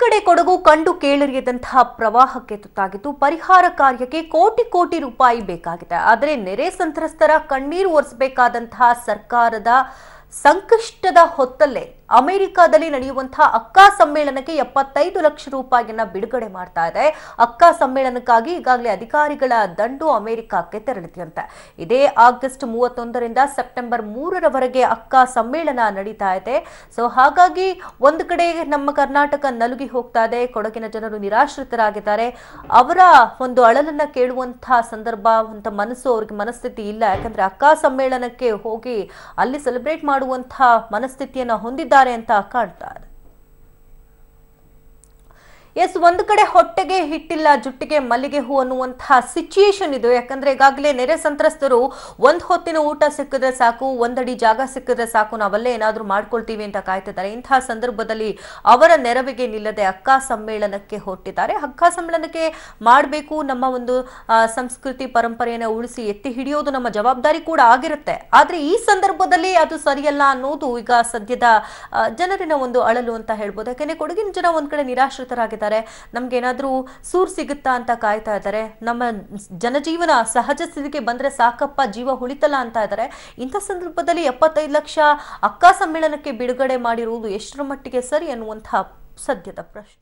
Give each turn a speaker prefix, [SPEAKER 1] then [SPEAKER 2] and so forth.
[SPEAKER 1] ಕಡೆ ಕೊಡಗು ಕಂಡು ಕೇಳರಿಯದಂತಹ ಪ್ರವಾಹಕ್ಕೆ ತುತ್ತಾಗಿದ್ದು ಪರಿಹಾರ ಕಾರ್ಯಕ್ಕೆ ಕೋಟಿ ಕೋಟಿ ರೂಪಾಯಿ ಬೇಕಾಗಿದೆ ಆದರೆ ನೆರೆ ಸಂತ್ರಸ್ತರ ಕಣ್ಣೀರು ಒರೆಸಬೇಕಾದಂತಹ ಸರ್ಕಾರದ ಸಂಕಷ್ಟದ ಹೊತ್ತಲ್ಲೇ ಅಮೆರಿಕಾದಲ್ಲಿ ನಡೆಯುವಂತಹ ಅಕ್ಕಾ ಸಮ್ಮೇಳನಕ್ಕೆ ಎಪ್ಪತ್ತೈದು ಲಕ್ಷ ರೂಪಾಯಿಯನ್ನ ಬಿಡುಗಡೆ ಮಾಡ್ತಾ ಇದೆ ಅಕ್ಕಾ ಸಮ್ಮೇಳನಕ್ಕಾಗಿ ಈಗಾಗಲೇ ಅಧಿಕಾರಿಗಳ ದಂಡು ಅಮೆರಿಕಕ್ಕೆ ತೆರಳಿದೆಯಂತೆ ಇದೇ ಆಗಸ್ಟ್ ಮೂವತ್ತೊಂದರಿಂದ ಸೆಪ್ಟೆಂಬರ್ ಮೂರರವರೆಗೆ ಅಕ್ಕಾ ಸಮ್ಮೇಳನ ನಡೀತಾ ಇದೆ ಸೊ ಹಾಗಾಗಿ ಒಂದು ಕಡೆ ನಮ್ಮ ಕರ್ನಾಟಕ ನಲುಗಿ ಹೋಗ್ತಾ ಇದೆ ಕೊಡಗಿನ ಜನರು ನಿರಾಶ್ರಿತರಾಗಿದ್ದಾರೆ ಅವರ ಒಂದು ಅಳಲನ್ನ ಕೇಳುವಂತಹ ಸಂದರ್ಭ ಅಂತ ಮನಸ್ಸು ಅವ್ರಿಗೆ ಮನಸ್ಥಿತಿ ಇಲ್ಲ ಯಾಕಂದ್ರೆ ಅಕ್ಕಾ ಸಮ್ಮೇಳನಕ್ಕೆ ಹೋಗಿ ಅಲ್ಲಿ ಸೆಲೆಬ್ರೇಟ್ ಮಾಡುವಂತಹ ಮನಸ್ಥಿತಿಯನ್ನ ಹೊಂದಿದ್ದಾರೆ ಅಂತ ಕಾಣ್ತಾ ಇದೆ ಎಸ್ ಒಂದು ಕಡೆ ಹೊಟ್ಟೆಗೆ ಹಿಟ್ಟಿಲ್ಲ ಜುಟ್ಟಿಗೆ ಮಲ್ಲಿಗೆ ಹೂ ಅನ್ನುವಂತಹ ಸಿಚುಯೇಷನ್ ಇದು ಯಾಕಂದ್ರೆ ಈಗಾಗಲೇ ನೆರೆ ಸಂತ್ರಸ್ತರು ಒಂದ್ ಹೊತ್ತಿನ ಊಟ ಸಿಕ್ಕಿದ್ರೆ ಸಾಕು ಒಂದಡಿ ಜಾಗ ಸಿಕ್ಕಿದ್ರೆ ಸಾಕು ನಾವಲ್ಲೇ ಏನಾದ್ರೂ ಮಾಡ್ಕೊಳ್ತೀವಿ ಅಂತ ಕಾಯ್ತಿದ್ದಾರೆ ಇಂತಹ ಸಂದರ್ಭದಲ್ಲಿ ಅವರ ನೆರವಿಗೆ ನಿಲ್ಲದೆ ಅಕ್ಕಾ ಸಮ್ಮೇಳನಕ್ಕೆ ಹೊರಟಿದ್ದಾರೆ ಅಕ್ಕಾ ಸಮ್ಮೇಳನಕ್ಕೆ ಮಾಡಬೇಕು ನಮ್ಮ ಒಂದು ಆ, ಸಂಸ್ಕೃತಿ ಪರಂಪರೆಯನ್ನು ಉಳಿಸಿ ಎತ್ತಿ ಹಿಡಿಯೋದು ನಮ್ಮ ಜವಾಬ್ದಾರಿ ಕೂಡ ಆಗಿರುತ್ತೆ ಆದ್ರೆ ಈ ಸಂದರ್ಭದಲ್ಲಿ ಅದು ಸರಿಯಲ್ಲ ಅನ್ನೋದು ಈಗ ಸದ್ಯದ ಆ, ಜನರಿನ ಒಂದು ಅಳಲು ಅಂತ ಹೇಳ್ಬೋದು ಯಾಕಂದ್ರೆ ಕೊಡಗಿನ ಜನ ಒಂದ್ ಕಡೆ ನಿರಾಶ್ರಿತರಾಗಿದ್ದಾರೆ ನಮ್ಗೆ ಏನಾದ್ರೂ ಸೂರ್ ಸಿಗುತ್ತಾ ಅಂತ ಕಾಯ್ತಾ ಇದ್ದಾರೆ ನಮ್ಮ ಜನಜೀವನ ಸಹಜ ಸ್ಥಿತಿಗೆ ಬಂದ್ರೆ ಸಾಕಪ್ಪ ಜೀವ ಉಳಿತಲ್ಲ ಅಂತ ಇದ್ದಾರೆ ಇಂಥ ಸಂದರ್ಭದಲ್ಲಿ ಎಪ್ಪತ್ತೈದು ಲಕ್ಷ ಅಕ್ಕಾ ಸಮ್ಮೇಳನಕ್ಕೆ ಬಿಡುಗಡೆ ಮಾಡಿರುವುದು ಎಷ್ಟರ ಮಟ್ಟಿಗೆ ಸರಿ ಅನ್ನುವಂತಹ ಸದ್ಯದ ಪ್ರಶ್ನೆ